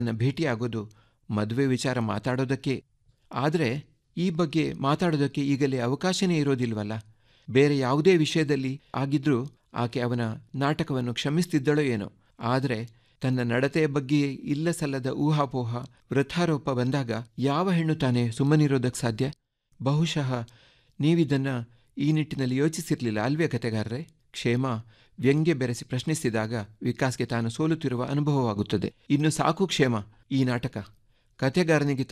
ನನ್ನ ಭೇಟಿಯಾಗೋದು ಮದುವೆ ವಿಚಾರ ಮಾತಾಡೋದಕ್ಕೆ ಆದರೆ ಈ ಬಗ್ಗೆ ಮಾತಾಡೋದಕ್ಕೆ ಈಗಲೇ ಅವಕಾಶನೇ ಇರೋದಿಲ್ವಲ್ಲ ಬೇರೆ ಯಾವುದೇ ವಿಷಯದಲ್ಲಿ ಆಗಿದ್ರೂ ಆಕೆ ಅವನ ನಾಟಕವನ್ನು ಕ್ಷಮಿಸ್ತಿದ್ದಳೋ ಏನೋ ಆದರೆ ತನ್ನ ನಡತೆಯ ಬಗ್ಗೆ ಇಲ್ಲ ಸಲ್ಲದ ಊಹಾಪೋಹ ವೃಥಾರೋಪ ಬಂದಾಗ ಯಾವ ಹೆಣ್ಣು ತಾನೇ ಸುಮ್ಮನಿರೋದಕ್ಕೆ ಸಾಧ್ಯ ಬಹುಶಃ ನೀವಿದನ್ನು ಈ ನಿಟ್ಟಿನಲ್ಲಿ ಯೋಚಿಸಿರಲಿಲ್ಲ ಅಲ್ವೇ ಕತೆಗಾರರೇ ಕ್ಷೇಮ ವ್ಯಂಗ್ಯ ಬೆರೆಸಿ ಪ್ರಶ್ನಿಸಿದಾಗ ವಿಕಾಸ್ಗೆ ತಾನು ಸೋಲುತ್ತಿರುವ ಅನುಭವವಾಗುತ್ತದೆ ಇನ್ನು ಸಾಕು ಕ್ಷೇಮ ಈ ನಾಟಕ ಕತೆಗಾರನಿಗೆ